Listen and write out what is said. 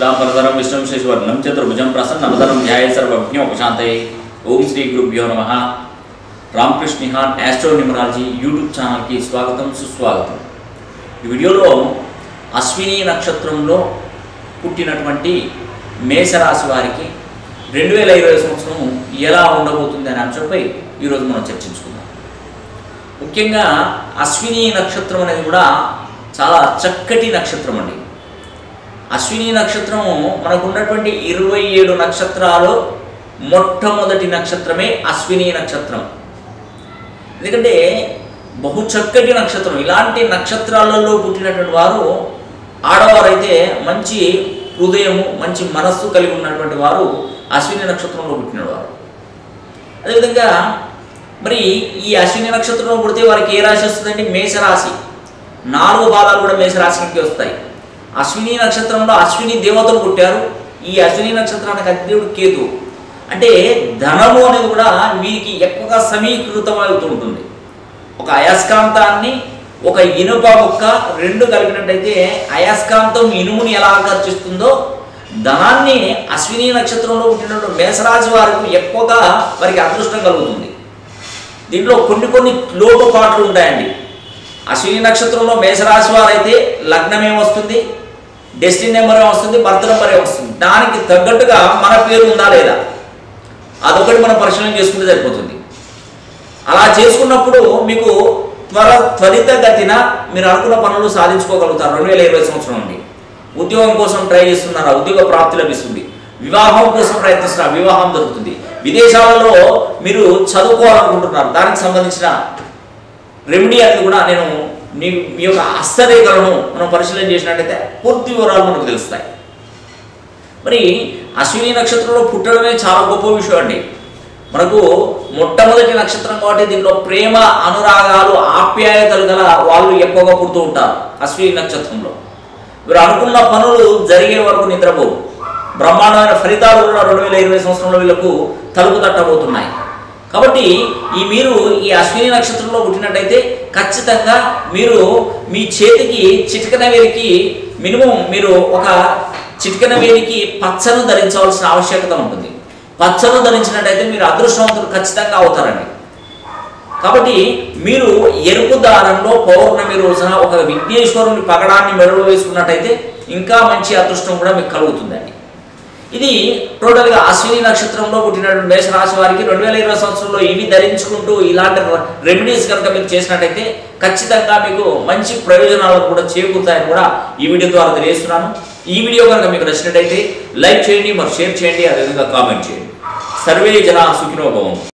శుక్లాంబరధరం విష్ణుం శశివర్ణం చతుర్భుజం ప్రసన్నవదనం ధ్యాయ సర్వజ్ఞోపశాంతయే ఓం శ్రీ గురుభ్యో నమ Ramakrishna Nihan astro numerology YouTube ఛానల్కి స్వాగతం సుస్వాగతం ఈ వీడియోలో అశ్విని నక్షత్రంలో పుట్టినటువంటి మేషరాశి వారికి రెండు వేల ఇరవై సంవత్సరం ఎలా ఉండబోతుంది అనే అంశంపై ఈరోజు మనం చర్చించుకుందాం ముఖ్యంగా అశ్విని నక్షత్రం అనేది కూడా చాలా చక్కటి నక్షత్రం అండి అశ్విని నక్షత్రము మనకు ఉన్నటువంటి ఇరవై ఏడు నక్షత్రాలు మొట్టమొదటి నక్షత్రమే అశ్విని నక్షత్రం ఎందుకంటే బహు చక్కటి నక్షత్రం ఇలాంటి నక్షత్రాలలో పుట్టినటువంటి వారు ఆడవారైతే మంచి హృదయము మంచి మనస్సు కలిగి ఉన్నటువంటి వారు అశ్విని నక్షత్రంలో పుట్టినవారు అదేవిధంగా మరి ఈ అశ్విని నక్షత్రంలో పుడితే వారికి ఏ రాశి వస్తుందంటే మేషరాశి నాలుగు పాదాలు కూడా మేషరాశికి వస్తాయి అశ్విని నక్షత్రంలో అశ్విని దేవతలు పుట్టారు ఈ అశ్విని నక్షత్రానికి అధిదేవుడు కేతు అంటే ధనము అనేది కూడా వీరికి ఎక్కువగా సమీకృతమవుతూ ఉంటుంది ఒక అయస్కాంతాన్ని ఒక ఇనుప ముక్క రెండు కలిపినట్టయితే అయస్కాంతం ఇనుముని ఎలా ఆకర్షిస్తుందో ధనాన్ని అశ్విని నక్షత్రంలో పుట్టినటువంటి మేషరాశి వారికి ఎక్కువగా వారికి అదృష్టం కలుగుతుంది దీంట్లో కొన్ని కొన్ని లోటుపాట్లు ఉంటాయండి అశ్విని నక్షత్రంలో మేషరాశి వారైతే లగ్నం ఏమొస్తుంది డెస్టిన్ నెంబర్ వస్తుంది బర్త్ నెంబర్ వస్తుంది దానికి తగ్గట్టుగా మన పేరు ఉందా లేదా అదొకటి మనం పరిశీలన చేసుకుంటే సరిపోతుంది అలా చేసుకున్నప్పుడు మీకు త్వర త్వరితగతిన మీరు అనుకున్న పనులు సాధించుకోగలుగుతారు రెండు వేల ఇరవై సంవత్సరం నుండి ఉద్యోగం కోసం ట్రై చేస్తున్నారా ఉద్యోగ ప్రాప్తి లభిస్తుంది వివాహం కోసం ప్రయత్నిస్తున్నారు వివాహం దొరుకుతుంది విదేశాలలో మీరు చదువుకోవాలనుకుంటున్నారు దానికి సంబంధించిన రెమెడీ అనేది కూడా నేను మీ మీ యొక్క హస్తరేఖలను మనం పరిశీలన చేసినట్టయితే పూర్తి వివరాలు మనకు తెలుస్తాయి మరి అశ్విని నక్షత్రంలో పుట్టడమే చాలా గొప్ప విషయం అండి మనకు మొట్టమొదటి నక్షత్రం కాబట్టి దీంట్లో ప్రేమ అనురాగాలు ఆప్యాయతలు గల వాళ్ళు ఎక్కువగా పుడుతూ ఉంటారు అశ్విని నక్షత్రంలో వీరు అనుకున్న పనులు జరిగే వరకు నిద్రపోవు బ్రహ్మాండమైన ఫలితాలు కూడా రెండు వేల ఇరవై సంవత్సరంలో వీళ్ళకు తలుపు తట్టబోతున్నాయి కాబట్టి ఈ మీరు ఈ అశ్విని నక్షత్రంలో పుట్టినట్టయితే ఖచ్చితంగా మీరు మీ చేతికి చిటికన వేలికి మినిమం మీరు ఒక చిటికన వేలికి పచ్చను ధరించవలసిన ఆవశ్యకత ఉంటుంది పచ్చను ధరించినట్టయితే మీరు అదృష్టవంతులు ఖచ్చితంగా అవుతారండి కాబట్టి మీరు ఎరుపు దారంలో పౌర్ణమి రోజున ఒక విఘ్నేశ్వరుని పగడాన్ని మెడలో వేసుకున్నట్టయితే ఇంకా మంచి అదృష్టం కూడా మీకు కలుగుతుందండి ఇది టోటల్గా అశ్విని నక్షత్రంలో పుట్టినటువంటి మేషరాశి వారికి రెండు వేల ఇరవై సంవత్సరంలో ఇవి ధరించుకుంటూ ఇలాంటి రెమెడీస్ కనుక మీరు చేసినట్టయితే ఖచ్చితంగా మీకు మంచి ప్రయోజనాలు కూడా చేకూరుతాయని కూడా ఈ వీడియో ద్వారా తెలియజేస్తున్నాను ఈ వీడియో కనుక మీకు నచ్చినట్టయితే లైక్ చేయండి మరి షేర్ చేయండి అదేవిధంగా కామెంట్ చేయండి సర్వే జన సుఖినోభవం